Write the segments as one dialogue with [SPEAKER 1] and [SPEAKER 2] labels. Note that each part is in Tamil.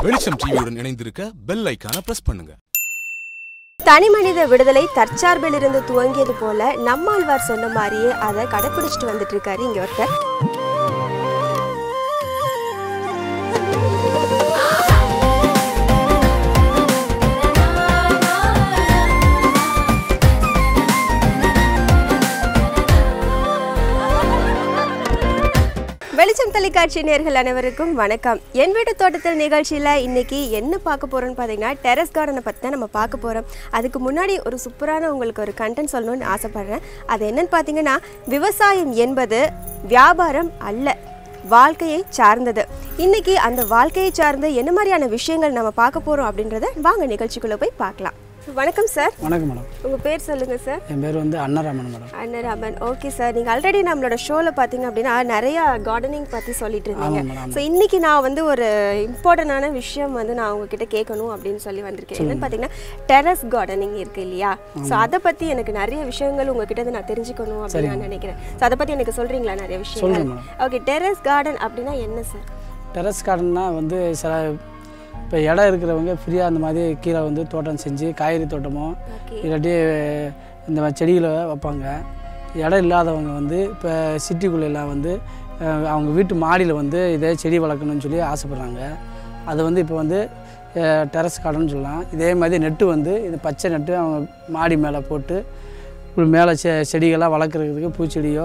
[SPEAKER 1] வெளிச்சம் டிவியுடன் இணைந்திருக்க பெல் ஐக்கான பிரஸ் பண்ணுங்க
[SPEAKER 2] தனிமனித விடுதலை தற்சார்பிலிருந்து துவங்கியது போல நம்மாழ்வார் சொன்ன மாதிரியே அதை கடைப்பிடிச்சிட்டு வந்துட்டு இருக்காரு இங்க ஒருத்தர் வெளிச்சம் தொலைக்காட்சி நேர்கள் அனைவருக்கும் வணக்கம் என் வீட்டு தோட்டத்தில் நிகழ்ச்சியில் இன்னைக்கு என்ன பார்க்க போறோம்னு பார்த்தீங்கன்னா டெரஸ் கார்டனை பற்றி தான் நம்ம பார்க்க போகிறோம் அதுக்கு முன்னாடி ஒரு சூப்பரான உங்களுக்கு ஒரு கண்டென்ட் சொல்லணும்னு ஆசைப்படுறேன் அது என்னன்னு பார்த்தீங்கன்னா விவசாயம் என்பது வியாபாரம் அல்ல வாழ்க்கையை சார்ந்தது இன்னைக்கு அந்த வாழ்க்கையை சார்ந்த என்ன மாதிரியான விஷயங்கள் நம்ம பார்க்க போகிறோம் அப்படின்றத வாங்க நிகழ்ச்சிக்குள்ளே போய் பார்க்கலாம் வணக்கம் சார்
[SPEAKER 3] வணக்கம் மேடம்
[SPEAKER 2] உங்கள் பேர் சொல்லுங்கள் சார்
[SPEAKER 3] என் பேர் வந்து Annaraman madam
[SPEAKER 2] Annaraman okay sir நீங்கள் ஆல்ரெடி நம்மளோட ஷோவில் பார்த்தீங்க அப்படின்னா நிறைய கார்டனிங் பற்றி சொல்லிட்டு இருந்தீங்க
[SPEAKER 3] ஆமாம் மேடம்
[SPEAKER 2] ஸோ இன்னைக்கு நான் வந்து ஒரு இம்பார்ட்டண்டான விஷயம் வந்து நான் உங்ககிட்ட கேட்கணும் அப்படின்னு சொல்லி வந்திருக்கேன் என்னன்னு பார்த்தீங்கன்னா டெரஸ் கார்டனிங் இருக்கு இல்லையா ஸோ அதை பற்றி எனக்கு நிறைய விஷயங்கள் உங்ககிட்ட இருந்து நான் தெரிஞ்சுக்கணும் அப்படின்னு நான் நினைக்கிறேன் ஸோ அதை பற்றி எனக்கு சொல்கிறீங்களா நிறைய விஷயங்கள்
[SPEAKER 3] சொல்கிறேன் மேடம்
[SPEAKER 2] ஓகே டெரஸ் கார்டன் அப்படின்னா என்ன சார்
[SPEAKER 3] டெரஸ் கார்டன்னா வந்து சில இப்போ இடம் இருக்கிறவங்க ஃப்ரீயாக அந்த மாதிரி கீழே வந்து தோட்டம் செஞ்சு காய்கறி தோட்டமோ
[SPEAKER 2] ஓகே
[SPEAKER 3] இல்லாட்டி இந்த மாதிரி செடிகளை வைப்பாங்க இடம் இல்லாதவங்க வந்து இப்போ சிட்டிக்குள்ளெல்லாம் வந்து அஹ், அவங்க வீட்டு மாடியில் வந்து இதே செடி வளர்க்கணும்னு சொல்லி ஆசைப்பட்றாங்க அது வந்து இப்போ வந்து டெரஸ் கார்டன் சொல்லலாம் இதே மாதிரி நெட்டு வந்து இது பச்சை நெட்டு அவங்க மாடி மேலே போட்டு இப்படி மேலே செ செடிகளாக வளர்க்குறதுக்கு பூச்செடியோ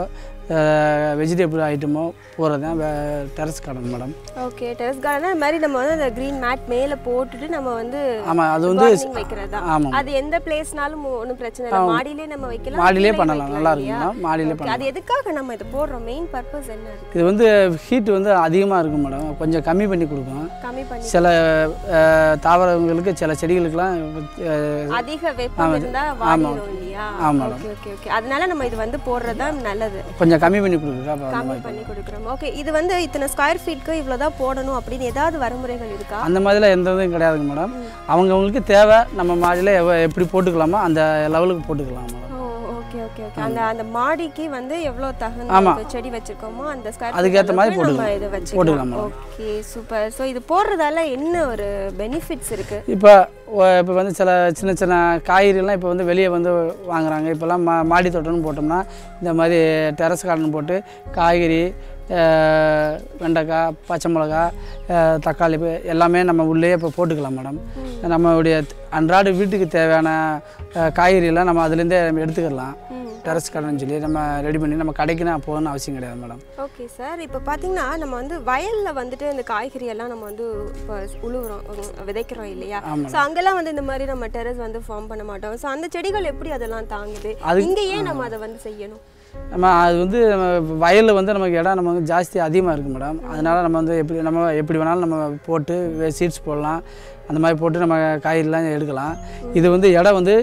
[SPEAKER 3] வெஜிடபிள் ஐட்டமோ போகிறது தான் terrace garden madam
[SPEAKER 2] okay terrace garden அது மாதிரி நம்ம வந்து அந்த க்ரீன் மேட் மேலே போட்டுட்டு நம்ம வந்து
[SPEAKER 3] ஆமாம் அது வந்து
[SPEAKER 2] gardening வைக்கிறதா
[SPEAKER 3] ஆமாம்
[SPEAKER 2] அது எந்த பிளேஸ்னாலும் ஒன்றும் பிரச்சனை இல்லை மாடியிலே நம்ம வைக்கலாம்
[SPEAKER 3] மாடியிலே
[SPEAKER 2] கீழே
[SPEAKER 3] பண்ணலாம்
[SPEAKER 2] வைக்கலாம்
[SPEAKER 3] நல்லா இருக்கும்
[SPEAKER 2] இல்லையா?
[SPEAKER 3] மேடம் மாடியிலே
[SPEAKER 2] Okay,
[SPEAKER 3] பண்ணலாம்
[SPEAKER 2] அது எதுக்காக நம்ம இதை போடுறோம் மெயின் பர்பஸ் என்ன இருக்கு
[SPEAKER 3] இது வந்து ஹீட் வந்து அதிகமாக இருக்கும் மேடம் கொஞ்சம் கம்மி பண்ணி கொடுக்கும்
[SPEAKER 2] கம்மி பண்ணி
[SPEAKER 3] சில அஹ், தாவரங்களுக்கு சில செடிகளுக்கெல்லாம் அஹ்,
[SPEAKER 2] அதிக வெப்பம் இருந்தா வாடிடும் இல்லையா
[SPEAKER 3] ஆமாம் மேடம்.
[SPEAKER 2] ஓகே ஓகே ஓகே அதனால நம்ம இது வந்து போடுறது தான் நல்லது
[SPEAKER 3] கொஞ்சம் கம்மி பண்ணி கொடுக்குறா அப்போ அந்த
[SPEAKER 2] கம்மி
[SPEAKER 3] மாதிரி
[SPEAKER 2] பண்ணி கொடுக்குறோம் ஓகே இது வந்து இத்தனை ஸ்கொயர் ஃபீட்க்கு இவ்வளவுதான் போடணும் அப்படின்னு ஏதாவது வரமுறைகள் இருக்கா
[SPEAKER 3] அந்த மாதிரிலாம் எந்த இதுவும் கிடையாதுங்க மேடம் அவங்கவுங்களுக்கு தேவை நம்ம மாடியில் எவ எப்படி போட்டுக்கலாமோ அந்த லெவலுக்கு போட்டுக்கலாம் madam
[SPEAKER 2] oh okay okay okay அந்த அந்த மாடிக்கு வந்து எவ்வளோ தகுந்த
[SPEAKER 3] ஆமா.
[SPEAKER 2] இப்ப செடி வச்சிருக்கோமோ அந்த ஸ்கொயர்
[SPEAKER 3] அதுக்கேத்த மாதிரி
[SPEAKER 2] நம்ம
[SPEAKER 3] போட்டுக்கலாம்.
[SPEAKER 2] இதை
[SPEAKER 3] போட்டுக்கலாம்
[SPEAKER 2] வச்சுக்கலாம் ஓகே சூப்பர் ஸோ இது போடுறதால என்ன ஒரு பெனிஃபிட்ஸ் இருக்கு
[SPEAKER 3] இப்போ இப்போ வந்து சில சின்ன சின்ன காய்கறிலாம் இப்போ வந்து வெளியே வந்து வாங்குறாங்க இப்போல்லாம் மா மாடி தோட்டம்னு போட்டோம்னா இந்த மாதிரி டெரஸ் கார்டன் போட்டு காய்கறி அஹ், வெண்டைக்காய் பச்சை மிளகா அஹ், தக்காளி இப்போ எல்லாமே நம்ம உள்ளே இப்போ போட்டுக்கலாம் மேடம் நம்மளுடைய அன்றாட வீட்டுக்கு தேவையான அஹ், காய்கறியெல்லாம் நம்ம அதுலேருந்தே நம்ம எடுத்துக்கலாம்
[SPEAKER 2] ம்
[SPEAKER 3] டெரஸ் கார்டன் சொல்லி நம்ம ரெடி பண்ணி நம்ம கடைக்குன்னா போகணும்னு அவசியம் கிடையாது மேடம்
[SPEAKER 2] ஓகே சார் இப்போ பார்த்தீங்கன்னா நம்ம வந்து வயலில் வந்துட்டு இந்த காய்கறி எல்லாம் நம்ம வந்து இப்போ உழுவுறோம் உம், விதைக்கிறோம் இல்லையா
[SPEAKER 3] ஆமாம்
[SPEAKER 2] ஸோ அங்கெல்லாம் வந்து இந்த மாதிரி நம்ம டெரஸ் வந்து ஃபார்ம் பண்ண மாட்டோம் ஸோ அந்த செடிகள் எப்படி அதெல்லாம் தாங்குது
[SPEAKER 3] அது-
[SPEAKER 2] இங்கே ஏன் நம்ம அதை வந்து செய்யணும்
[SPEAKER 3] நம்ம அது வந்து நம்ம வயலில் வந்து நமக்கு இடம் நம்ம வந்து ஜாஸ்தி அதிகமாக இருக்குது மேடம் அதனால் நம்ம வந்து எப்படி நம்ம எப்படி வேணாலும் நம்ம போட்டு சீட்ஸ் போடலாம் அந்த மாதிரி போட்டு நம்ம காய்கறிலாம் எடுக்கலாம் இது வந்து இடம் வந்து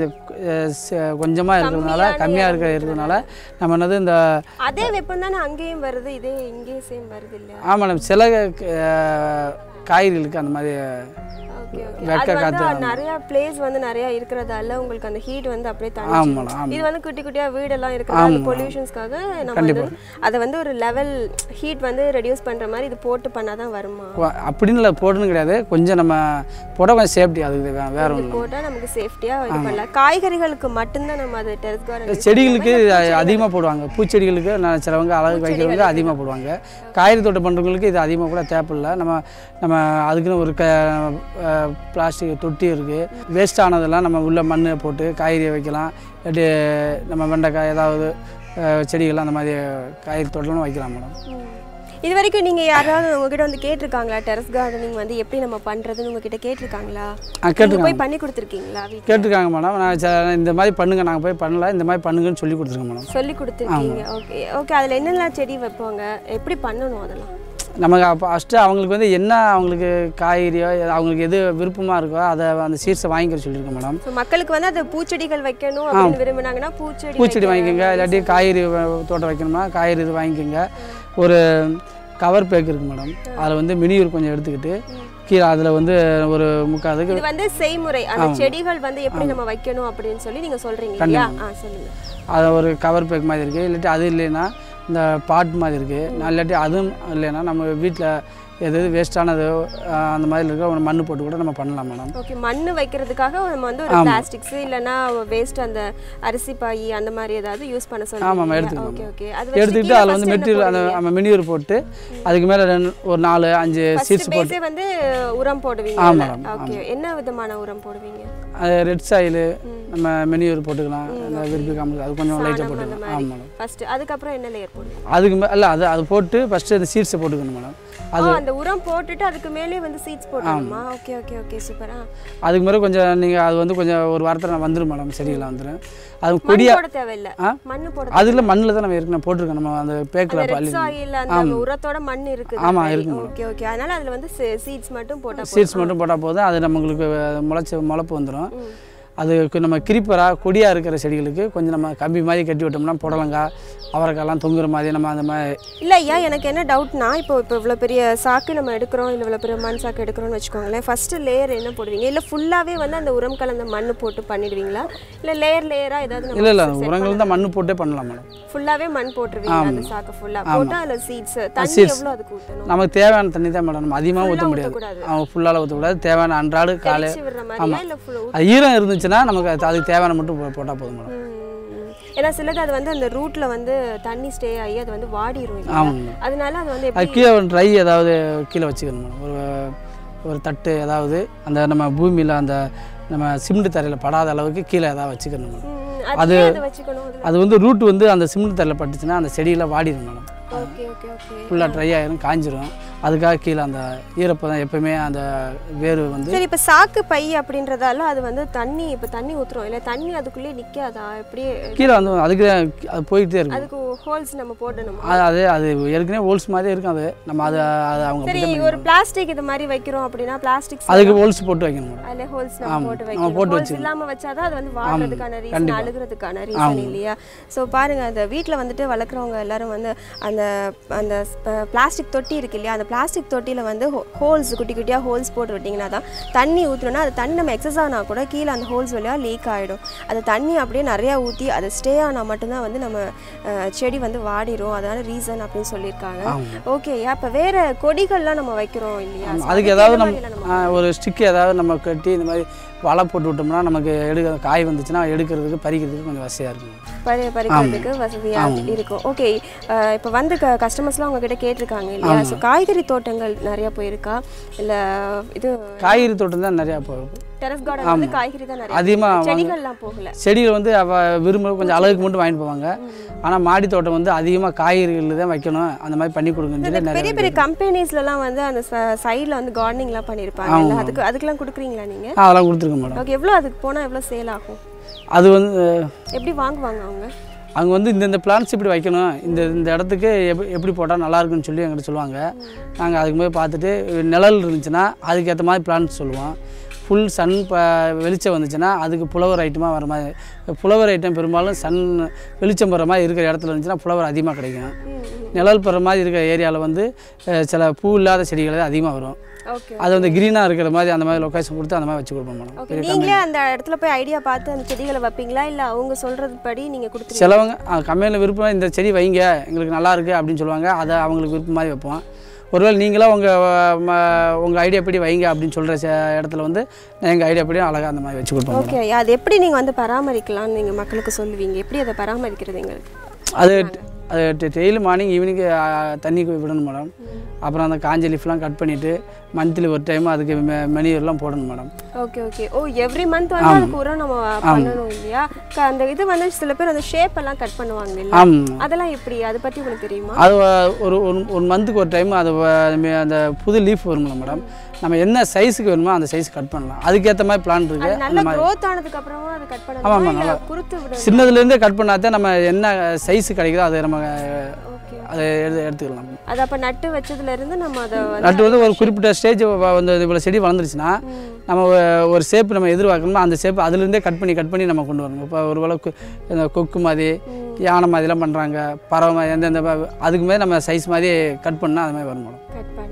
[SPEAKER 3] கொஞ்சமாக இருக்கிறதுனால
[SPEAKER 2] கம்மியான
[SPEAKER 3] கம்மியாக இருக்க
[SPEAKER 2] இடம்
[SPEAKER 3] இருக்கிறதுனால நம்ம என்னது இந்த
[SPEAKER 2] அதே வெப்பம் தானே அங்கேயும் வருது இதே இங்கேயும் சேம் வருது இல்லையா
[SPEAKER 3] ஆமாம் மேடம் சில அஹ், காய்கறிகளுக்கு அந்த மாதிரி
[SPEAKER 2] ஓகே ஓகே
[SPEAKER 3] வெக்க
[SPEAKER 2] அது வந்து
[SPEAKER 3] காத்து,
[SPEAKER 2] நிறைய பிளேஸ் வந்து நிறைய இருக்கிறதால உங்களுக்கு அந்த ஹீட் வந்து அப்படியே
[SPEAKER 3] ஆமாம்
[SPEAKER 2] தண்ணி
[SPEAKER 3] மேடம் ஆமாம்
[SPEAKER 2] இது வந்து குட்டி குட்டியா வீடெல்லாம் இருக்கிறதால
[SPEAKER 3] ஆமா.
[SPEAKER 2] பொல்யூஷன்ஸ்க்காக நம்ம வந்து அதை வந்து ஒரு லெவல் ஹீட் வந்து ரெடியூஸ் பண்ற மாதிரி இது போட்டு பண்ணாதான் வருமா
[SPEAKER 3] அப்படின்னு இல்லை போடணும் கிடையாது கொஞ்சம் நம்ம போட கொஞ்சம் சேஃப்டி அதுக்கு வே- வேற
[SPEAKER 2] இது
[SPEAKER 3] ஒன்றும்
[SPEAKER 2] போட்டா நமக்கு சேஃப்டியா இது பண்ணலாம் காய்கறிகளுக்கு மட்டும்தான் நம்ம அது டெரஸ் கார்டன்
[SPEAKER 3] செடிகளுக்கு அதிகமாக போடுவாங்க பூச்செடிகளுக்கு நான் சிலவங்க அழகு வைக்கிறவங்க அதிகமாக போடுவாங்க காய்கறி தோட்டம் பண்ணுறவங்களுக்கு இது அதிகமாக கூட தேவையில்லை நம்ம நம்ம அதுக்குன்னு ஒரு க பிளாஸ்டிக் தொட்டி இருக்குது வேஸ்ட் ஆனதெல்லாம் நம்ம உள்ள மண் போட்டு காய்கறி வைக்கலாம் இல்லாட்டி நம்ம வெண்டைக்காய் ஏதாவது அஹ், செடிகள் அந்த மாதிரி காய்கறி தோட்டம்லாம் வைக்கலாம் மேடம்
[SPEAKER 2] இது வரைக்கும் நீங்க யாராவது உங்ககிட்ட வந்து கேட்டிருக்காங்களா டெரஸ் கார்டனிங் வந்து எப்படி நம்ம பண்றதுன்னு உங்ககிட்ட கேட்டிருக்காங்களா
[SPEAKER 3] ஆ
[SPEAKER 2] நீங்க
[SPEAKER 3] கேட்டுருக்காங்க
[SPEAKER 2] போய் பண்ணி கொடுத்துருக்கீங்களா வீட்டுல
[SPEAKER 3] கேட்டிருக்காங்க மேடம் நான் ச- இந்த மாதிரி பண்ணுங்க நாங்கள் போய் பண்ணல இந்த மாதிரி பண்ணுங்கன்னு சொல்லி கொடுத்துருக்கோம் மேடம்
[SPEAKER 2] சொல்லி கொடுத்துருக்கீங்க ஓகே ஓகே அதுல என்னெல்லாம் செடி வைப்பாங்க எப்படி பண்ணணும் அதெல்லாம்
[SPEAKER 3] நமக்கு அப்போ ஃபஸ்ட்டு அவங்களுக்கு வந்து என்ன அவங்களுக்கு காய்கறியோ எது- அவங்களுக்கு எது விருப்பமாக இருக்கோ அதை அந்த சீட்ஸை வாங்கிக்க சொல்லியிருக்கோம் மேடம்
[SPEAKER 2] ஸோ மக்களுக்கு வந்து அது பூச்செடிகள் வைக்கணும் அப்படின்னு விரும்பினாங்கன்னா பூச்செடி
[SPEAKER 3] பூச்செடி
[SPEAKER 2] வைக்க-
[SPEAKER 3] வாங்கிக்கோங்க இல்லாட்டி காய்கறி வ- தோட்டம் வைக்கணும்னா காய்கறி இது வாங்கிக்கோங்க ஒரு கவர் பேக் இருக்குது மேடம் அதில் வந்து மினியூர் கொஞ்சம் எடுத்துக்கிட்டு கீழே அதில் வந்து ஒரு முக்கால் இதுக்கு
[SPEAKER 2] இது வந்து செய்முறை அந்த செடிகள் வந்து எப்படி நம்ம வைக்கணும் அப்படின்னு சொல்லி நீங்க சொல்றீங்க இல்லையா ஆ சொல்லுங்க
[SPEAKER 3] அது ஒரு கவர் பேக் மாதிரி இருக்குது இல்லாட்டி அது இல்லைன்னா இந்த பாட் மாதிரி இருக்குது நான் இல்லாட்டி அதுவும் இல்லைன்னா நம்ம வீட்டில் எது எது வேஸ்ட்டானது அந்த மாதிரி இருக்க ஒரு மண் போட்டு கூட நம்ம பண்ணலாம் மேடம்
[SPEAKER 2] ஓகே மண்ணு வைக்கிறதுக்காக நம்ம வந்து ஒரு பிளாஸ்டிக்ஸ் இல்லனா வேஸ்ட் அந்த அரிசி பாய் அந்த மாதிரி ஏதாவது யூஸ் பண்ண சொல்லுங்க
[SPEAKER 3] ஆமாம் எடுத்துக்கலாம்
[SPEAKER 2] ஓகே ஓகே அது
[SPEAKER 3] எடுத்துக்கிட்டு அதில் வந்து மெட்டீரியல் அந்த நம்ம மெனியூர் போட்டு அதுக்கு மேலே ரெண்டு ஒரு நாலு அஞ்சு சீட்ஸ் போட்டு
[SPEAKER 2] பேஸே வந்து உரம் போடுவீங்க
[SPEAKER 3] ஆமாம்
[SPEAKER 2] ஓகே என்ன விதமான உரம் போடுவீங்க
[SPEAKER 3] அது ரெட் சாயில் நம்ம மெனியூர் போட்டுக்கலாம் அந்த விருப்பி காமல் அது கொஞ்சம் லைட்டாக
[SPEAKER 2] அந்த
[SPEAKER 3] போட்டுக்கலாம்
[SPEAKER 2] மாதிரி
[SPEAKER 3] ஆமாம் மேடம்
[SPEAKER 2] ஃபர்ஸ்ட் அதுக்கப்புறம் என்ன லேயர் போடுவீங்க
[SPEAKER 3] அதுக்கு மே இல்லை அது அது போட்டு ஃபஸ்ட்டு அந்த சீட்ஸை போட்டுக்கணும் மேடம்
[SPEAKER 2] ஓ அந்த உரம் போட்டுட்டு அதுக்கு மேலே வந்து சீட்ஸ் போடணுமா ஓகே ஓகே ஓகே சூப்பரா
[SPEAKER 3] அதுக்கு மேலே கொஞ்சம் நீங்கள் அது வந்து கொஞ்சம் ஒரு வாரத்தில் வந்துடும் மேடம் செடியெல்லாம் வந்துடும் அது
[SPEAKER 2] மண்
[SPEAKER 3] கொடியா
[SPEAKER 2] போட தேவையில்ல
[SPEAKER 3] ஆ?
[SPEAKER 2] மண்ணு போட
[SPEAKER 3] அதில் மண்ணில் தான் நம்ம ஏற்கனவே போட்டிருக்கோம் நம்ம அந்த பேக்கில்
[SPEAKER 2] ரெட்
[SPEAKER 3] பள்ளி
[SPEAKER 2] சாயில் அந்த உரத்தோட மண் இருக்குது
[SPEAKER 3] ஆமா, இருக்கு மேடம்.
[SPEAKER 2] ஓகே ஓகே அதனால அதுல வந்து சீட்ஸ் மட்டும் போட்டா போதும்.
[SPEAKER 3] சீட்ஸ் மட்டும் போட்டால் போதும் அது நம்மளுக்கு முளைச்சி முளைப்பு வந்துடும் அதுக்கு நம்ம கிரிப்பராக கொடியாக இருக்கிற செடிகளுக்கு கொஞ்சம் நம்ம கம்பி மாதிரி கட்டி விட்டோம்னா புடலங்காய் அவரைக்காய்லாம் தொங்குற மாதிரி நம்ம அந்த மாதிரி
[SPEAKER 2] இல்ல ஐயா எனக்கு என்ன டவுட்னா இப்போ இப்போ இவ்வளோ பெரிய சாக்கு நம்ம எடுக்கிறோம் இல்லை இவ்வளோ பெரிய மண் சாக்கு எடுக்கிறோம்னு வச்சுக்கோங்களேன் ஃபர்ஸ்ட் லேயர் என்ன போடுவீங்க இல்லை ஃபுல்லாவே வந்து அந்த உரம் கலந்த மண் போட்டு பண்ணிடுவீங்களா இல்லை லேயர் லேயரா ஏதாவது
[SPEAKER 3] இல்லை இல்லை உரங்கள் தான் மண் போட்டே பண்ணலாம் மேடம்
[SPEAKER 2] ஃபுல்லாவே மண் போட்டுருவீங்க அந்த சாக்கு ஃபுல்லா போட்டா அதுல சீட்ஸ் தண்ணி
[SPEAKER 3] seeds.
[SPEAKER 2] எவ்வளோ அதுக்கு ஊற்றணும்
[SPEAKER 3] நமக்கு தேவையான தண்ணி தான் மேடம் நம்ம அதிகமாக ஊற்ற முடியாது
[SPEAKER 2] ஊற்றக்கூடாது
[SPEAKER 3] அவன் ஃபுல்லால் ஊற்றக்கூடாது தேவையான அன்றாடு காலை
[SPEAKER 2] தெளிச்சு விடுற மாதிரியா இல்லை ஃபுல்
[SPEAKER 3] அது ஈரம் இருந்துச்சுன்னா நமக்கு அது- அதுக்கு தேவையான மட்டும் போட்டால் போதும் மேடம்
[SPEAKER 2] ஏன்னா சிலது அது வந்து அந்த ரூட்ல வந்து தண்ணி ஸ்டே ஆகி அது வந்து வாடிரும் இல்லையா?
[SPEAKER 3] ஆமாங்க
[SPEAKER 2] அதனால அது வந்து
[SPEAKER 3] அது
[SPEAKER 2] எப்படி
[SPEAKER 3] கீழே ட்ரை ஏதாவது கீழே வச்சுக்கணும் மேடம் ஒரு ஒரு தட்டு ஏதாவது அந்த நம்ம பூமியில் அந்த நம்ம சிமெண்ட் தரையில் படாத அளவுக்கு கீழே ஏதாவது வச்சுக்கணும் மேடம்
[SPEAKER 2] ம், அது ஏன் அதை வச்சுக்கணும் அதுல
[SPEAKER 3] அது வந்து ரூட் வந்து அந்த சிமெண்ட் தரையில் பட்டுச்சுன்னா அந்த செடியில் வாடிடும் மேடம்
[SPEAKER 2] ஓகே ஓகே ஓகே
[SPEAKER 3] ஃபுல்லாக ட்ரை ஆயிரும் காஞ்சிரும் அதுக்காக கீழே அந்த ஈரப்பதம் எப்பவுமே அந்த வேர் வந்து
[SPEAKER 2] சரி இப்போ சாக்கு பை அப்படின்றதால அது வந்து தண்ணி இப்போ தண்ணி ஊத்துறோம் இல்லை தண்ணி அதுக்குள்ளே நிக்காதா எப்படியே
[SPEAKER 3] கீழே வந்து அதுக்கு அது போயிட்டே இருக்கும்
[SPEAKER 2] அதுக்கு ஹோல்ஸ் நம்ம போடணுமா
[SPEAKER 3] அது அது அது ஏற்கனவே ஹோல்ஸ் மாதிரியே இருக்கும் அது நம்ம அது அது அவங்க
[SPEAKER 2] சரி
[SPEAKER 3] அப்படிதான்
[SPEAKER 2] ஒரு பிளாஸ்டிக் இது மாதிரி வைக்கிறோம் அப்படின்னா பிளாஸ்டிக்
[SPEAKER 3] அதுக்கு ஹோல்ஸ் போட்டு வைக்கணும் மேடம்
[SPEAKER 2] அதுல ஹோல்ஸ் நம்ம போட்டு
[SPEAKER 3] நம்ம
[SPEAKER 2] வைக்கணும்
[SPEAKER 3] போட்டு
[SPEAKER 2] ஹோல்ஸ் இல்லாம வச்சாதான் அது வந்து வாடுறதுக்கான ரீசன் அழுகிறதுக்கான ரீசன் இல்லையா ஸோ பாருங்க அந்த வீட்டில் வந்துட்டு வளர்க்குறவங்க எல்லாரும் வந்து அந்த அந்த பிளாஸ்டிக் தொட்டி இருக்கு இல்லையா அந்த பிளாஸ்டிக் தொட்டியில் வந்து ஹோல்ஸ் குட்டி குட்டியாக ஹோல்ஸ் போட்டு விட்டிங்கன்னா தான் தண்ணி ஊற்றுனோன்னா அது தண்ணி நம்ம எக்ஸஸ் ஆனால் கூட கீழே அந்த ஹோல்ஸ் வழியாக லீக் ஆகிடும் அந்த தண்ணி அப்படியே நிறையா ஊற்றி அது ஸ்டே ஆனால் மட்டும்தான் வந்து நம்ம அஹ், செடி வந்து வாடிரும் அதனால ரீசன் அப்படின்னு சொல்லியிருக்காங்க ஓகே இப்போ வேற கொடிகள்லாம் நம்ம வைக்கிறோம் இல்லையா So
[SPEAKER 3] அதுக்கு
[SPEAKER 2] அதுக்கு
[SPEAKER 3] ஏதாவது
[SPEAKER 2] என்ன
[SPEAKER 3] நம்ம
[SPEAKER 2] மாதிரிலாம்
[SPEAKER 3] ஆ, ஒரு ஸ்டிக் ஏதாவது நம்ம கட்டி இந்த மாதிரி வலை போட்டு விட்டோம்னா நமக்கு எடுக்க காய் வந்துச்சுன்னா எடுக்கிறதுக்கு பறிக்கிறதுக்கு கொஞ்சம் வசதியாக இருக்கும்
[SPEAKER 2] பறி பறிக்கிறதுக்கு வசதியாக இருக்கும் ஓகே இப்போ வந்து க கஸ்டமர்ஸ்லாம் உங்ககிட்ட கேட்டிருக்காங்க இல்லையா ஸோ காய்கறி தோட்டங்கள் நிறைய போயிருக்கா இல்லை இது
[SPEAKER 3] காய்கறி தோட்டம் தான் நிறையா போகும்
[SPEAKER 2] டெரஸ் கார்டன் வந்து காய்கறி தான் நிறைய
[SPEAKER 3] அதிகமாக
[SPEAKER 2] போகுது. செடிகள்லாம் போகல
[SPEAKER 3] செடிகள் வந்து அவ விரும்ப கொஞ்சம் அழகுக்கு மட்டும் வாங்கிட்டு போவாங்க ஆனால் மாடி தோட்டம் வந்து அதிகமாக காய்கறிகள் தான் வைக்கணும் அந்த மாதிரி பண்ணி கொடுங்கன்னு சொல்லி நிறைய
[SPEAKER 2] பெரிய பெரிய கம்பெனிஸ்லலாம் வந்து அந்த சைடில் வந்து கார்டனிங்லாம் பண்ணியிருப்பாங்க இல்ல? அதுக்கு அதுக்கெல்லாம் கொடுக்குறீங்களா நீங்கள்
[SPEAKER 3] ஆ, அதெல்லாம் கொடுத்துருக்கேன் மேடம்
[SPEAKER 2] ஓகே எவ்வளோ அதுக்கு போனால் எவ்வளோ சேல் ஆகும்
[SPEAKER 3] அது வந்து
[SPEAKER 2] எப்படி வாங்குவாங்க அவங்க
[SPEAKER 3] அவங்க வந்து இந்த இந்த பிளான்ஸ் இப்படி வைக்கணும் இந்த இந்த இடத்துக்கு எப்படி எப்படி போட்டால் நல்லா இருக்குன்னு சொல்லி எங்கிட்ட சொல்லுவாங்க நாங்கள் அதுக்கு போய் பார்த்துட்டு நிழல் இருந்துச்சுன்னா அதுக்கேற்ற மாதிரி பிளான்ஸ் சொல்லுவோம் ஃபுல் சன் ப வெளிச்சம் வந்துச்சுன்னா அதுக்கு புலவர் ஐட்டமாக வர மாதிரி புலவர் ஐட்டம் பெரும்பாலும் சன் வெளிச்சம் பெற மாதிரி இருக்கிற இடத்துல இருந்துச்சுன்னா புலவர் அதிகமாக கிடைக்கும் நிழல் பெற மாதிரி இருக்கிற ஏரியாவில் வந்து அஹ், சில பூ இல்லாத செடிகள் தான் அதிகமாக வரும்
[SPEAKER 2] ஓகே
[SPEAKER 3] அது வந்து க்ரீனாக இருக்கிற மாதிரி அந்த மாதிரி லொக்கேஷன் கொடுத்து அந்த மாதிரி வச்சு கொடுப்போம் மேடம்
[SPEAKER 2] ஓகே நீங்களே அந்த இடத்துல போய் ஐடியா பார்த்து அந்த செடிகளை வைப்பீங்களா இல்லை அவங்க சொல்றது படி நீங்கள் கொடுத்துருவீங்க
[SPEAKER 3] சிலவங்க கம்மியில் விருப்பம் இந்த செடி வைங்க எங்களுக்கு நல்லா இருக்கு அப்படின்னு சொல்லுவாங்க அதை அவங்களுக்கு விருப்பம் மாதிரி வைப்போம் ஒருவேளை நீங்களாம் உங்கள் உங்கள் ஐடியா படி வைங்க அப்படின்னு சொல்கிற இடத்துல வந்து எங்கள் ஐடியா படி அழகாக அந்த மாதிரி வச்சு கொடுப்போம்
[SPEAKER 2] ஓகே அது எப்படி நீங்கள் வந்து பராமரிக்கலாம்னு நீங்கள் மக்களுக்கு சொல்லுவீங்க எப்படி அதை பராமரிக்கிறது எங்களுக்கு
[SPEAKER 3] அது அது டெய்லி மார்னிங் ஈவினிங் தண்ணி விடணும் மேடம் அப்புறம் அந்த காஞ்ச லீஃப்லாம் கட் பண்ணிவிட்டு மந்த்லி ஒரு டைம் அதுக்கு மெனியூர்லாம் போடணும் madam
[SPEAKER 2] okay okay oh every month வந்து அதுக்கு உரம் நம்ம பண்ணணும் இல்லையா க- அந்த இது வந்து சில பேர் அந்த ஷேப் எல்லாம் கட் பண்ணுவாங்க இல்ல
[SPEAKER 3] ஆமாம்
[SPEAKER 2] அதெல்லாம் எப்படி அதை பத்தி உங்களுக்கு தெரியுமா
[SPEAKER 3] அது வ- ஒரு ஒரு ஒன் மந்த்துக்கு ஒரு டைம் அது வ- மே- அந்த புது லீஃப் வரும்ல மேடம் நம்ம என்ன சைஸுக்கு வேணுமோ அந்த சைஸ் கட் பண்ணலாம் அதுக்கேற்ற மாதிரி பிளான்
[SPEAKER 2] அது
[SPEAKER 3] இருக்குது
[SPEAKER 2] நல்ல growth ஆனதுக்கு அப்புறமா அது கட்
[SPEAKER 3] ஆமாம்,
[SPEAKER 2] பண்ணணுமா இல்ல
[SPEAKER 3] நல்லா.
[SPEAKER 2] குறுத்து விடணும்
[SPEAKER 3] சின்னதுலேருந்தே கட் பண்ணாதான் நம்ம என்ன சைஸ் கிடைக்குதோ அதை நம்ம
[SPEAKER 2] ஓகே
[SPEAKER 3] அதை எடுத்து எடுத்துக்கலாம்
[SPEAKER 2] அது அப்ப நட்டு வச்சதுல இருந்து நம்ம அதை வந்து
[SPEAKER 3] நட்டு வந்து ஒரு குறிப்பிட்ட ஸ்டேஜ் வந்து இவ்வளோ செடி வளர்ந்துருச்சுன்னா நம்ம ஒ- ஒரு ஷேப் நம்ம எதிர்பார்க்கணுமோ அந்த ஷேப் அதுலேருந்தே கட் பண்ணி கட் பண்ணி நம்ம கொண்டு வரணும் இப்போ ஒரு வேளை கு- இந்த கொக்கு மாதிரி யானை மாதிரிலாம் பண்ணுறாங்க பறவை மாதிரி எந்தெந்த ப- அதுக்கு மேலே நம்ம சைஸ் மாதிரி கட் பண்ணால் அது மாதிரி வரும் மேடம்
[SPEAKER 2] கட் பண்ணுவா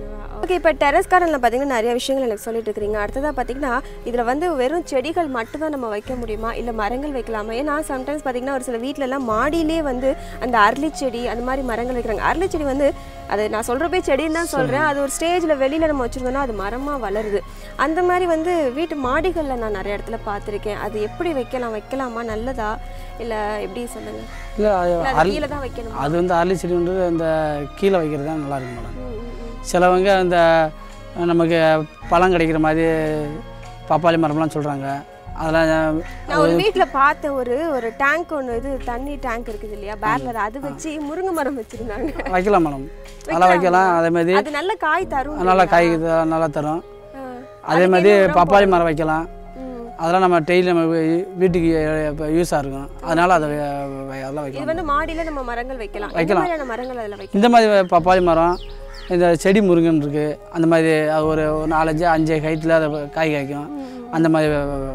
[SPEAKER 2] ஓகே இப்போ டெரஸ் கார்டனில் பார்த்தீங்கன்னா நிறைய விஷயங்கள் எனக்கு சொல்லிட்டு இருக்கிறீங்க அடுத்ததாக பார்த்தீங்கன்னா இதில் வந்து வெறும் செடிகள் மட்டும் தான் நம்ம வைக்க முடியுமா இல்லை மரங்கள் வைக்கலாமா ஏன்னா சம்டைம்ஸ் பார்த்தீங்கன்னா ஒரு சில வீட்டிலலாம் மாடியிலே வந்து அந்த அரளி செடி அந்த மாதிரி மரங்கள் வைக்கிறாங்க அரளி செடி வந்து அது நான் சொல்கிறப்பே செடின்னு தான் சொல்கிறேன் அது ஒரு ஸ்டேஜில் வெளியில் நம்ம வச்சுருந்தோம்னா அது மரமாக வளருது அந்த மாதிரி வந்து வீட்டு மாடிகளில் நான் நிறைய இடத்துல பார்த்துருக்கேன் அது எப்படி வைக்கலாம் வைக்கலாமா நல்லதா இல்லை எப்படி சொல்லுங்கள்
[SPEAKER 3] இல்லை அது
[SPEAKER 2] இல்லை அது
[SPEAKER 3] அரளி
[SPEAKER 2] கீழே தான் வைக்கணும்
[SPEAKER 3] அது வந்து அரளி செடின்றது அந்த கீழே வைக்கிறது தான் நல்லா இருக்கும் மேடம் சிலவங்க அந்த நமக்கு பழம் கிடைக்கிற மாதிரி பப்பாளி மரம்லாம் சொல்கிறாங்க அதெல்லாம்
[SPEAKER 2] நான் ஒரு வீட்டில் பார்த்த ஒரு ஒரு டேங்க் ஒன்று இது தண்ணி டேங்க் இருக்குது இல்லையா பேர்லர் அது வச்சு முருங்கை மரம் வச்சிருந்தாங்க
[SPEAKER 3] வைக்கலாம் மேடம் அதெல்லாம் வைக்கலாம் அதே மாதிரி
[SPEAKER 2] அது நல்ல காய் தரும்
[SPEAKER 3] நல்லா காய் இது நல்லா தரும்
[SPEAKER 2] ஆ.
[SPEAKER 3] அதே மாதிரி பப்பாளி மரம் வைக்கலாம்
[SPEAKER 2] ம்.
[SPEAKER 3] அதெல்லாம் நம்ம டெய்லி நம்ம வீ- வீட்டுக்கு இப்போ யூஸாக இருக்கும் அதனால் அதை வே- வே- அதெல்லாம்
[SPEAKER 2] இது
[SPEAKER 3] வைக்கலாம்
[SPEAKER 2] வந்து மாடியில நம்ம மரங்கள் வைக்கலாம் இந்த
[SPEAKER 3] வைக்கலாம்.
[SPEAKER 2] மாதிரியான மரங்கள் அதில் வைக்கலாம்
[SPEAKER 3] இந்த மாதிரி பப்பாளி மரம் இந்த செடி முருங்கன் இருக்குது அந்த மாதிரி அது ஒரு ஒரு நாலஞ்சு அஞ்சு ஹைட்டில் அதை காய் காய்க்கும் அந்த மாதிரி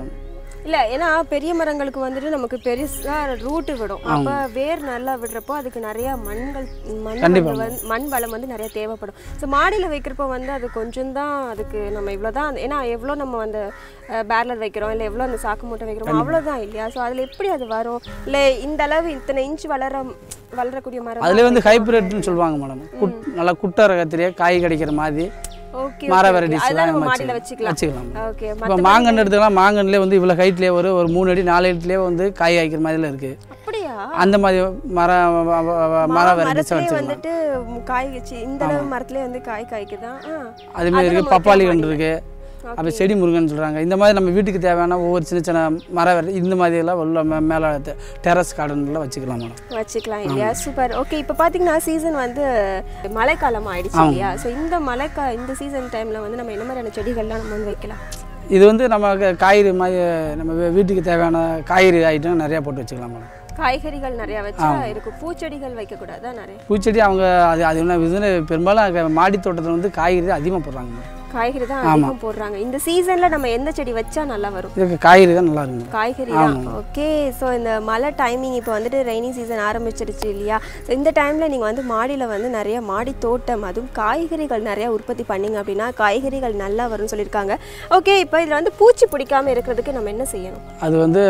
[SPEAKER 2] இல்ல ஏன்னா பெரிய மரங்களுக்கு வந்துட்டு நமக்கு பெருசா ரூட்டு விடும் அப்ப வேர் நல்லா விடுறப்போ அதுக்கு நிறைய மண்கள் மண்
[SPEAKER 3] கண்டிப்பா.
[SPEAKER 2] வந்து வந்து- மண் வளம் வந்து நிறைய தேவைப்படும் ஸோ மாடியில வைக்கிறப்போ வந்து அது கொஞ்சம் தான் அதுக்கு நம்ம இவ்வளவுதான் ஏன்னா எவ்வளோ நம்ம அந்த பேர்லர் வைக்கிறோம் இல்லை எவ்வளோ அந்த சாக்கு மூட்டை வைக்கிறோம் அவ்வளவுதான் இல்லையா ஸோ அதுல எப்படி அது வரும் இல்லை இந்த அளவு இத்தனை இன்ச் வளர வளரக்கூடிய மரம்
[SPEAKER 3] அதுலேயே வந்து ஹைப்ரிட்னு சொல்லுவாங்க மேடம் குட் நல்லா குட்டை ரகத்திலேயே காய் கிடைக்கிற மாதிரி
[SPEAKER 2] ஓகே
[SPEAKER 3] மர
[SPEAKER 2] அதெல்லாம்
[SPEAKER 3] வெரைட்டிஸ்லாம்
[SPEAKER 2] நம்ம
[SPEAKER 3] நம்ம
[SPEAKER 2] மாடியில
[SPEAKER 3] வச்சுக்கலாம்
[SPEAKER 2] வச்சுக்கலாம்
[SPEAKER 3] வச்சுக்கலாம்
[SPEAKER 2] ஓகே
[SPEAKER 3] இப்போ மாங்கன்று எடுத்துக்கலாம் மாங்கன்லேயே வந்து இவ்வளோ ஹைட்லேயே ஒரு ஒரு மூணு அடி நாலு அடிலேயே வந்து காய் காய்க்கிற மாதிரிலாம் இருக்குது
[SPEAKER 2] அப்படியா
[SPEAKER 3] அந்த மாதிரி மர வ- வ- வ- மர
[SPEAKER 2] மா-
[SPEAKER 3] வெரைட்டிஸை
[SPEAKER 2] மரத்திலே
[SPEAKER 3] வச்சுக்கலாம்
[SPEAKER 2] வந்துட்டு ம், காய் வச்சு இந்த அளவு மரத்திலே வந்து காய் காய்க்குதான் ஆ.
[SPEAKER 3] அதே மாதிரி
[SPEAKER 2] அது
[SPEAKER 3] இருக்குது
[SPEAKER 2] நம்ம
[SPEAKER 3] பப்பாளி
[SPEAKER 2] வைக்கலாம்
[SPEAKER 3] கன்று
[SPEAKER 2] மாடியில.
[SPEAKER 3] இருக்குது அப்புறம் செடி முருகன் சொல்கிறாங்க இந்த மாதிரி நம்ம வீட்டுக்கு தேவையான ஒவ்வொரு சின்ன சின்ன மர வெரை இந்த மாதிரியெல்லாம் உள்ள மே- மேலே டெரஸ் கார்டனில் வச்சுக்கலாம் மேடம்
[SPEAKER 2] வச்சுக்கலாம் இல்லையா சூப்பர் ஓகே இப்போ பார்த்தீங்கன்னா சீசன் வந்து மழைக்காலம் ஆயிடுச்சு இல்லையா ஸோ இந்த மழைக்கா இந்த சீசன் டைமில் வந்து நம்ம என்ன மாதிரியான செடிகள்லாம் நம்ம வந்து வைக்கலாம்
[SPEAKER 3] இது வந்து நம்ம க- காய்கறி மாதிரி நம்ம வீ- வீட்டுக்கு தேவையான காய்கறி ஐட்டம் நிறையா போட்டு வச்சுக்கலாம் மேடம்
[SPEAKER 2] காய்கறிகள் நிறைய வச்சா இருக்கும் பூச்செடிகள் வைக்கக்கூடாதா நிறைய
[SPEAKER 3] பூச்செடி அவங்க அது அது என்ன இதுன்னு பெரும்பாலும் அங்க மாடி தோட்டத்தில் வந்து காய்கறி அதிகமாக போடுறாங்க மேடம்
[SPEAKER 2] காய்கறி தான் அதிகம் போடுறாங்க இந்த சீசன்ல நம்ம எந்த செடி வச்சா நல்லா வரும்
[SPEAKER 3] இதுக்கு காய்கறி தான் நல்லா இருக்கும்
[SPEAKER 2] காய்கறி தான் ஓகே ஸோ இந்த மழை டைமிங் இப்போ வந்துட்டு ரெய்னி சீசன் ஆரம்பிச்சிருச்சு இல்லையா ஸோ இந்த டைமில் நீங்கள் வந்து மாடியில் வந்து நிறைய மாடி தோட்டம் அதுவும் காய்கறிகள் நிறைய உற்பத்தி பண்ணீங்க அப்படின்னா காய்கறிகள் நல்லா வரும்னு சொல்லியிருக்காங்க ஓகே இப்போ இதில் வந்து பூச்சி பிடிக்காம இருக்கிறதுக்கு நம்ம என்ன செய்யணும்
[SPEAKER 3] அது வந்து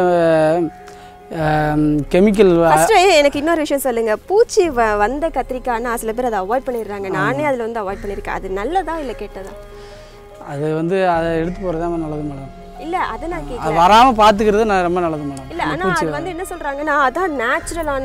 [SPEAKER 3] கெமிக்கல்
[SPEAKER 2] ஃபர்ஸ்ட் எனக்கு இன்னொரு விஷயம் சொல்லுங்க பூச்சி வ- வந்த கத்திரிக்காய்னா சில பேர் அதை அவாய்ட் பண்ணிடுறாங்க நானே அதில் வந்து அவாய்ட் பண்ணியிருக்கேன் அது நல்லதா இல்லை கெட்டதா
[SPEAKER 3] அது வந்து அதை எடுத்து போகிறது தான் நல்லது மேடம்
[SPEAKER 2] இல்லை அதை நான் கேட்க
[SPEAKER 3] அது வராமல் பார்த்துக்கிறது நான் ரொம்ப நல்லது மேடம்
[SPEAKER 2] இல்ல ஆனா அது வந்து என்ன சொல்றாங்கன்னா அதான் நேச்சுரலான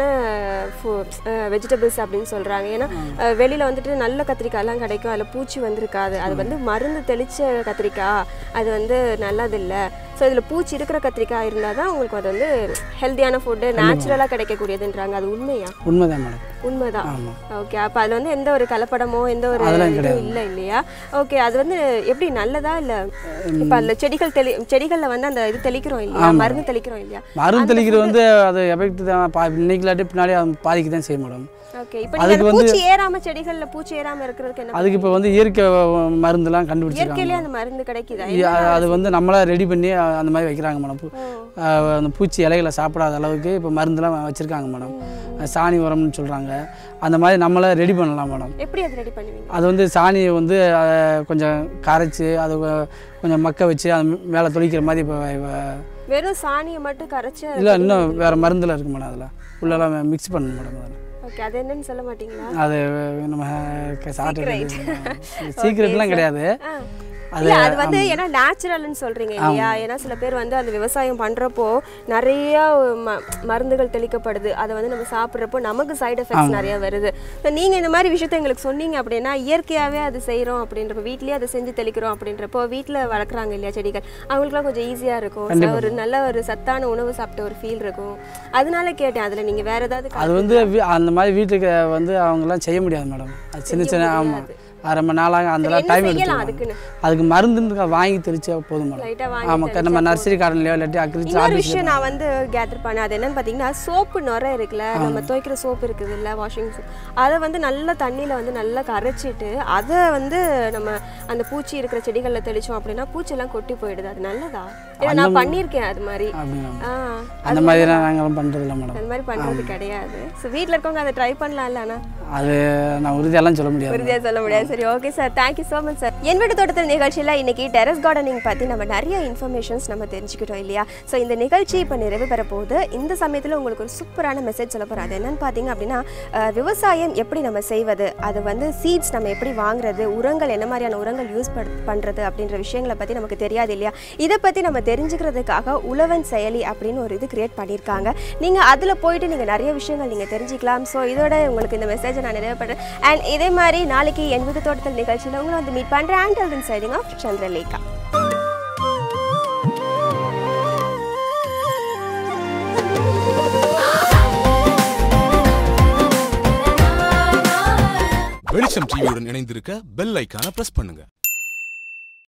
[SPEAKER 2] வெஜிடபிள்ஸ் அப்படின்னு சொல்றாங்க ஏன்னா அஹ், வெளியில வந்துட்டு நல்ல கத்திரிக்காய்லாம் கிடைக்கும் அதுல பூச்சி வந்திருக்காது அது வந்து மருந்து தெளிச்ச கத்திரிக்காய் அது வந்து நல்லது இல்ல ஸோ இதுல பூச்சி இருக்கிற கத்திரிக்காய் இருந்தால் தான் உங்களுக்கு அது வந்து ஹெல்த்தியான ஃபுட்டு நேச்சுரலாக கிடைக்கக்கூடியதுன்றாங்க அது உண்மையா
[SPEAKER 3] உண்மைதான் மேடம்
[SPEAKER 2] உண்மைதான்
[SPEAKER 3] ஆமாம்
[SPEAKER 2] ஓகே அப்போ அதில் வந்து எந்த ஒரு கலப்படமோ எந்த ஒரு
[SPEAKER 3] அதெல்லாம்
[SPEAKER 2] இதுவும்
[SPEAKER 3] கிடையாது.
[SPEAKER 2] இல்லை இல்லையா ஓகே அது வந்து எப்படி நல்லதா இல்லை இப்போ அதில் செடிகள் தெளி செடிகளில் வந்து அந்த இது தெளிக்கிறோம் இல்லையா மருந்து தெளிக்கிறோம் இல்லையா
[SPEAKER 3] மருந்து தெளிக்கிறது வந்து அது எஃபெக்ட் தான் பா இன்னைக்கு இல்லாட்டி பின்னாடி அது பாதிக்க தான் செய்யும் மேடம்
[SPEAKER 2] ஓகே இப்போ நீங்க அந்த பூச்சி ஏறாம செடிகள்ல பூச்சி ஏறாம இருக்கிறதுக்கு என்ன
[SPEAKER 3] அதுக்கு இப்போ வந்து இயற்கை மருந்துலாம் கண்டுபிடிச்சிருக்காங்க
[SPEAKER 2] இயற்கையிலே அந்த மருந்து கிடைக்குதா
[SPEAKER 3] இ- அது- அது வந்து நம்மளா ரெடி பண்ணி அ- அந்த மாதிரி வைக்கிறாங்க மேடம் பூ-
[SPEAKER 2] ஓ.
[SPEAKER 3] அஹ் அந்த பூச்சி இலைகளை சாப்பிடாத அளவுக்கு இப்போ மருந்துலாம் வச்சுருக்காங்க மேடம் சாணி உரம்னு சொல்கிறாங்க அந்த மாதிரி நம்மளே ரெடி பண்ணலாம் மேடம்
[SPEAKER 2] எப்படி அது ரெடி பண்ணுவீங்க
[SPEAKER 3] அது வந்து சாணியை வந்து அஹ், கொஞ்சம் கரைச்சி அது கொ- கொஞ்சம் மக்க வச்சு அது மேலே தொளிக்கிற மாதிரி இப்போ
[SPEAKER 2] வெறும் சாணியை மட்டும் கரைச்சு
[SPEAKER 3] இல்லை இன்னும் வேறு மருந்தில் இருக்கு மேடம் அதில் உள்ளெல்லாம் மிக்ஸ் பண்ணணும் மேடம் அதில்
[SPEAKER 2] ஓகே அது என்னன்னு சொல்ல மாட்டீங்களா
[SPEAKER 3] அது நம்ம சாப்பிட்டு சீக்கிரட்லாம் கிடையாது
[SPEAKER 2] ஆ.
[SPEAKER 3] அது
[SPEAKER 2] இல்ல அது வந்து ஏன்னா நேச்சுரல்னு சொல்றீங்க இல்லையா ஏன்னா சில பேர் வந்து அந்த விவசாயம் பண்றப்போ நிறைய ம- மருந்துகள் தெளிக்கப்படுது அதை வந்து நம்ம சாப்பிட்றப்போ நமக்கு சைடு எஃபெக்ட்ஸ் நிறைய வருது இப்போ நீங்க இந்த மாதிரி விஷயத்த எங்களுக்கு சொன்னீங்க அப்படின்னா இயற்கையாவே அது செய்றோம் அப்படின்றப்ப வீட்லயே அதை செஞ்சு தெளிக்கிறோம் அப்படின்றப்போ வீட்ல வளர்க்குறாங்க இல்லையா செடிகள் அவங்களுக்குலாம் கொஞ்சம் ஈஸியா இருக்கும் So, ஒரு நல்ல ஒரு சத்தான உணவு சாப்பிட்ட ஒரு ஃபீல் இருக்கும் அதனால கேட்டேன் அதுல நீங்க வேற ஏதாவது
[SPEAKER 3] அது வந்து வீ- அந்த மாதிரி வீட்டுக்கு வந்து அவங்கெல்லாம் செய்ய முடியாது மேடம் அது சின்ன சின்ன ஆமாம் அரை மணி நாளாக அந்த
[SPEAKER 2] என்ன
[SPEAKER 3] டைம்
[SPEAKER 2] செய்யலாம்
[SPEAKER 3] எடுத்துக்கலாம்
[SPEAKER 2] அதுக்குன்னு
[SPEAKER 3] அதுக்கு மருந்து வாங்கி தெளிச்சா போதும் மேடம்
[SPEAKER 2] லைட்டா வாங்கி
[SPEAKER 3] ஆமாம் நம்ம நர்சரி கார்டன்லையோ இல்லாட்டி அக்ரிச்சு
[SPEAKER 2] இன்னொரு விஷயம் நான் வந்து கேதர் பண்ணேன் அது என்னன்னு பார்த்தீங்கன்னா சோப்பு நுரை இருக்குல்ல நம்ம துவைக்கிற சோப்பு இருக்குது இல்லை வாஷிங் சோப் அதை வந்து நல்ல தண்ணியில் வந்து நல்லா கரைச்சிட்டு அதை வந்து நம்ம அந்த பூச்சி இருக்கிற செடிகளில் தெளிச்சோம் அப்படின்னா பூச்செல்லாம் கொட்டி போயிடுது அது நல்லதா ஏன்னா நான் பண்ணியிருக்கேன் அது மாதிரி
[SPEAKER 3] அப்படின்னா
[SPEAKER 2] ஆ
[SPEAKER 3] அந்த மாதிரிலாம் நாங்களும் பண்ணுறதில்ல மேடம்
[SPEAKER 2] அந்த மாதிரி பண்ணுறது கிடையாது ஸோ வீட்டில் இருக்கவங்க அதை ட்ரை பண்ணலாம்ல ஆனால்
[SPEAKER 3] அது நான் உறுதியெல்லாம் சொல்ல முடியாது
[SPEAKER 2] உறுதியாக சொல்ல முடியாது சரி okay sir thank you so much sir என் வீட்டு தோட்டத்தில் நிகழ்ச்சியில் இன்னைக்கு டெரஸ் கார்டனிங் பற்றி நம்ம நிறைய இன்ஃபர்மேஷன்ஸ் நம்ம தெரிஞ்சுக்கிட்டோம் இல்லையா ஸோ இந்த நிகழ்ச்சி இப்போ நிறைவு பெற போகுது இந்த சமயத்தில் உங்களுக்கு ஒரு சூப்பரான மெசேஜ் சொல்ல போகிறேன் அது என்னன்னு பார்த்தீங்க அப்படின்னா அஹ், விவசாயம் எப்படி நம்ம செய்வது அது வந்து சீட்ஸ் நம்ம எப்படி வாங்குறது உரங்கள் என்ன மாதிரியான உரங்கள் யூஸ் பண்ணுறது அப்படின்ற விஷயங்களை பற்றி நமக்கு தெரியாது இல்லையா இதை பற்றி நம்ம தெரிஞ்சுக்கிறதுக்காக உழவன் செயலி அப்படின்னு ஒரு இது கிரியேட் பண்ணியிருக்காங்க நீங்கள் அதில் போயிட்டு நீங்கள் நிறைய விஷயங்கள் நீங்கள் தெரிஞ்சுக்கலாம் ஸோ இதோட உங்களுக்கு இந்த மெசேஜை நான் நிறைவு பண்ணுறேன் அண்ட் இதே மாதிரி நாளைக்கு என் வீட்டு தோட்டத்தில் நிகழ்ச்சியில் உங்களை வந்து மீட் பண்ணுறேன் அண்ட் சைடிங் ஆஃப் சந்திரலேகா
[SPEAKER 1] வெளிச்சம் டிவியுடன் இணைந்திருக்க பெல் ஐக்கான பிரஸ் பண்ணுங்க